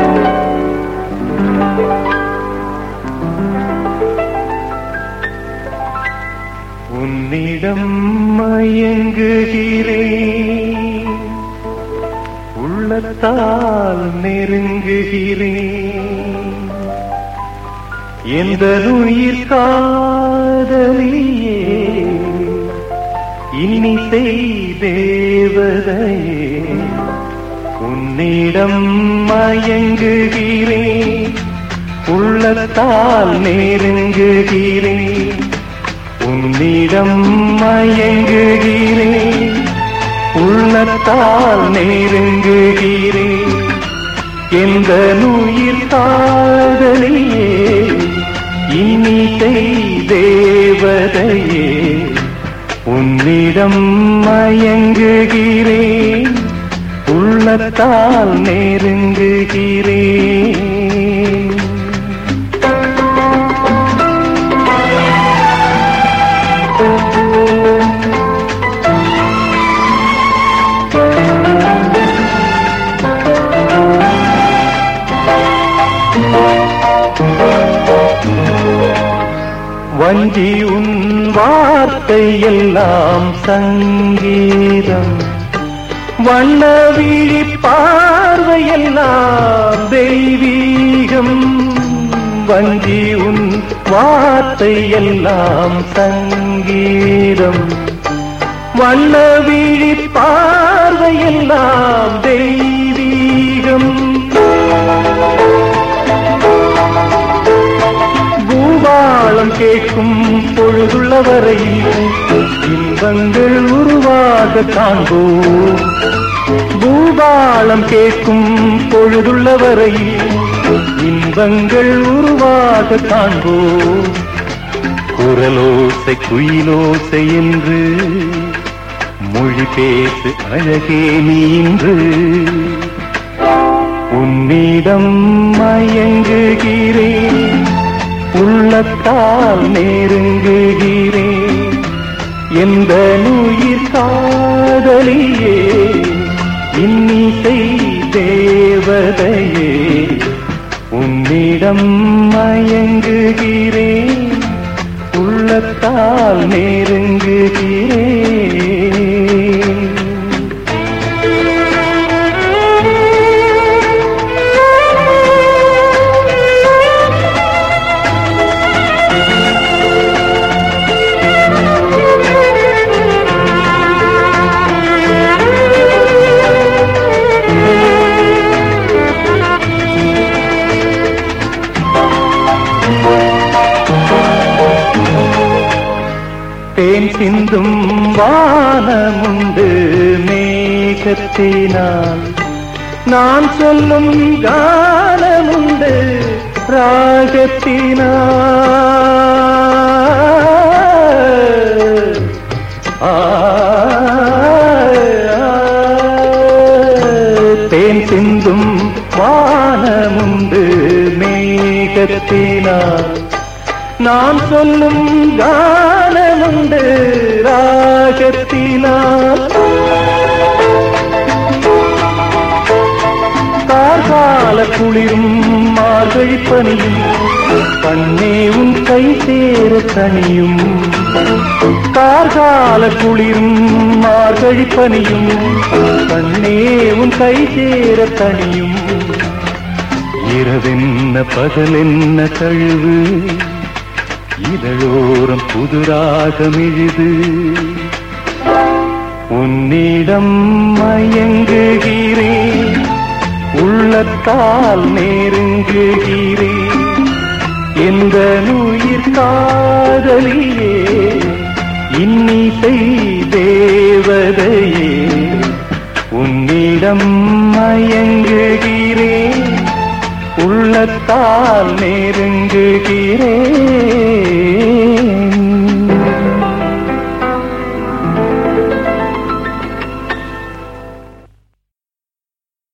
உன்னிடம் மயங்குகிறேன் உள்ளத்தால் நெருங்குகிறேன் எந்த உயிர் காதலியே இன்னிசை தேவதையே உன்னிடம் மயங்குகிறேன் உள்ளத்தால் நெருங்குகிறேன் உன்னிடம் மயங்குகிறேன் உள்ளத்தால் நெருங்குகிறேன் எந்த உயிர் காதலியே இனிதை தேவதையே உன்னிடம் மயங்குகிறேன் உள்ளத்தால் நெருங்குகிறேன் வஞ்சி உன் வார்த்தை எல்லாம் சங்கீதம் வண்ண விழி பார்வையெல்லாம் தெய்வீகம் வஞ்சி உன் வார்த்தை எல்லாம் சங்கீதம் வண்ண விழி பார்வையெல்லாம் தெய்வீகம் பூபாலம் கேட்கும் பொழுதுள்ள வரையில் இன்பங்கள் உருவாக காண்போம் பூபாலம் கேட்கும் பொழுதுள்ள வரையில் இன்பங்கள் உருவாக காண்போம் குரலோசை குயிலோசை என்று மொழி பேசு அழகே நீ இன்று உன்னிடம் மயங்குகிறேன் உள்ளத்தால் நெருங்குகிறேன் எந்த உயிர் காதலியே இன்னிசை தேவதையே உன்னிடம் மயங்குகிறேன் உள்ளத்தால் நெருங்குகிறேன் தேன் சிந்தும் வானமுண்டு மேகத்தினால் நான் சொல்லும் கானமுண்டு ராகத்தினால் ஆ, தேன் சிந்தும் வானமுண்டு மேகத்தினால் நான் சொல்லும் கானமுண்டு ராகத்தினால் கார்கால குளிரும் மார்கழி பனியும் கண்ணே உன் கை சேர தனியும் கார்கால குளிரும் மார்கழி பனியும் கண்ணே உன் கை சேர தனியும் இரவென்ன பகலென்ன கழுவு இதழோரம் புதுராகம் இழுது உன்னிடம் மயங்குகிறேன் உள்ளத்தால் நெருங்குகிறேன் எந்த உயிர் காதலியே இன்னிசை தேவதையே உன்னிடம் மயங்குகிறேன் உள்ளத்தால் நெருங்குகிறேன்